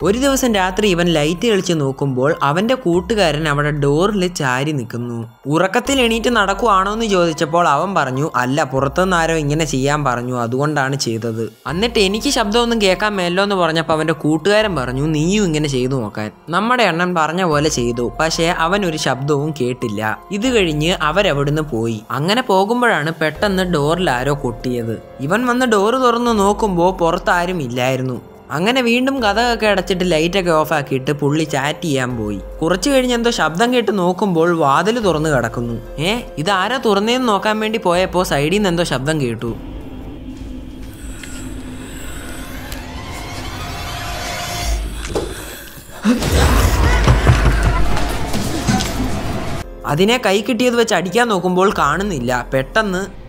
ഒരു ദിവസം രാത്രി ഇവൻ ലൈറ്റ് കളിച്ച് നോക്കുമ്പോൾ അവന്റെ കൂട്ടുകാരൻ അവിടെ ഡോറിൽ ചാരി നിൽക്കുന്നു ഉറക്കത്തിൽ എണീറ്റ് നടക്കുവാണോ എന്ന് ചോദിച്ചപ്പോൾ അവൻ പറഞ്ഞു അല്ല പുറത്തുനിന്ന് ആരോ ഇങ്ങനെ ചെയ്യാൻ പറഞ്ഞു അതുകൊണ്ടാണ് ചെയ്തത് എന്നിട്ട് എനിക്ക് ശബ്ദമൊന്നും കേൾക്കാൻ മേലോ എന്ന് പറഞ്ഞപ്പോൾ അവന്റെ കൂട്ടുകാരൻ പറഞ്ഞു നീയും ഇങ്ങനെ ചെയ്തു നോക്കാൻ നമ്മുടെ അണ്ണൻ പറഞ്ഞ പോലെ ചെയ്തു പക്ഷേ അവൻ ഒരു ശബ്ദവും കേട്ടില്ല ഇത് കഴിഞ്ഞ് അവരവിടുന്ന് പോയി അങ്ങനെ പോകുമ്പോഴാണ് പെട്ടെന്ന് ഡോറിൽ ആരോ കൊട്ടിയത് ഇവൻ വന്ന് ഡോറ് തുറന്ന് നോക്കുമ്പോൾ പുറത്താരും ഇല്ലായിരുന്നു അങ്ങനെ വീണ്ടും കഥകൊക്കെ അടച്ചിട്ട് ലൈറ്റൊക്കെ ഓഫാക്കിയിട്ട് പുള്ളി ചാറ്റ് ചെയ്യാൻ പോയി കുറച്ച് കഴിഞ്ഞ് എന്തോ ശബ്ദം കേട്ട് നോക്കുമ്പോൾ വാതിൽ തുറന്ന് കിടക്കുന്നു ഏ ഇതാരാ തുറന്നേന്ന് നോക്കാൻ വേണ്ടി പോയപ്പോൾ സൈഡിൽ നിന്ന് എന്തോ ശബ്ദം കേട്ടു അതിനെ കൈ കിട്ടിയത് വെച്ച് അടിക്കാൻ നോക്കുമ്പോൾ കാണുന്നില്ല പെട്ടെന്ന്